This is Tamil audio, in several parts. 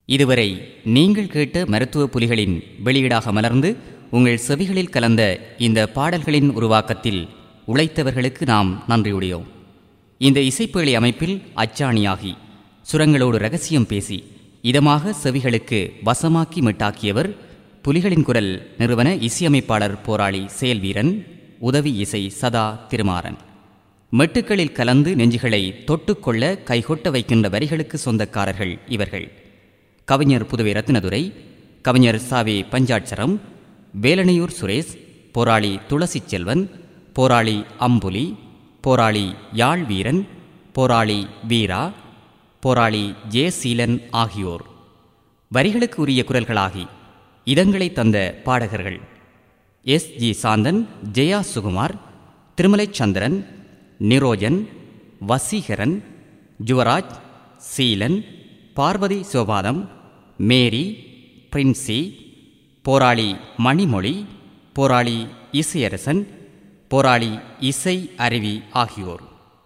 இதுவரை நீங்கள் கேட்ட மருத்துவ புலிகளின் வெளியீடாக மலர்ந்து உங்கள் செவிகளில் கலந்த இந்த பாடல்களின் உருவாக்கத்தில் உழைத்தவர்களுக்கு நாம் நன்றியுடையோம் இந்த இசைப்பேழி அமைப்பில் அச்சாணியாகி சுரங்களோடு ரகசியம் பேசி இதமாக செவிகளுக்கு வசமாக்கி மெட்டாக்கியவர் புலிகளின் குரல் நிறுவன இசையமைப்பாளர் போராளி செயல்வீரன் உதவி இசை சதா திருமாறன் மெட்டுக்களில் கலந்து நெஞ்சுகளை தொட்டுக்கொள்ள கைகொட்ட வைக்கின்ற வரிகளுக்கு சொந்தக்காரர்கள் இவர்கள் கவிஞர் புதுவை ரத்னதுரை கவிஞர் சாவே பஞ்சாட்சரம் வேலனையூர் சுரேஷ் போராளி துளசி செல்வன் போராளி அம்புலி போராளி யாழ் வீரன் போராளி வீரா போராளி ஜெயசீலன் ஆகியோர் வரிகளுக்கு உரிய குரல்களாகி இதங்களை தந்த பாடகர்கள் S G Santhan Jeya Sukumar Thirumalai Chandran Nirojan Vaseekaran Juvaraj Seelan Parvathi Sivapatham Mary Princy போராளி மணிமொழி போராளி இசையரசன் போராளி இசை அருவி ஆகியோர்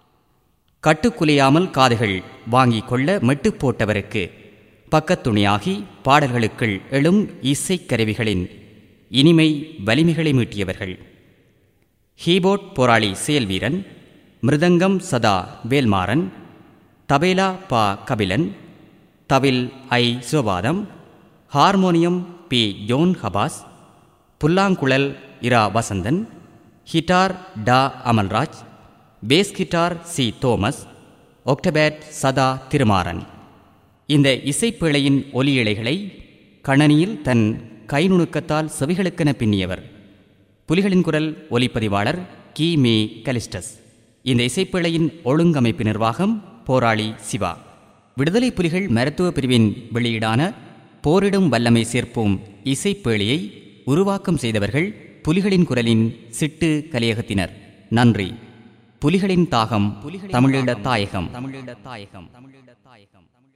கட்டுக்குலையாமல் காதுகள் வாங்கிக் கொள்ள மெட்டு போட்டவருக்கு பக்கத்துணையாகி பாடல்களுக்குள் எழும் இசைக்கருவிகளின் இனிமை வலிமைகளை மீட்டியவர்கள் ஹீபோர்ட் போராளி செயல்வீரன் மிருதங்கம் சதா Velmaran tabla Pa Kapilan thavil I Sivapatham harmonium P John Habas புல்லாங்குழல் இரா வசந்தன் ஹிட்டார் டா Amalraj bass guitar C Thomas octopad Satha Thirumaran இந்த இசைப்பிழையின் ஒலி இழைகளை கணனியில் தன் கைநுணுக்கத்தால் செவிகளுக்கென பின்னியவர் புலிகளின் குரல் ஒலிப்பதிவாளர் கி மே கலிஸ்டஸ் இந்த இசைப்பிழையின் ஒழுங்கமைப்பு நிர்வாகம் போராளி சிவா விடுதலை புலிகள் மருத்துவ பிரிவின் வெளியீடான போரிடும் வல்லமை சேர்ப்போம் இசைப்பேழியை உருவாக்கம் செய்தவர்கள் புலிகளின் குரலின் சிட்டு கலியகத்தினர் நன்றி புலிகளின் தாகம் தமிழீழ தாயகம் தமிழீழ தாயகம் தமிழீழ தாயகம்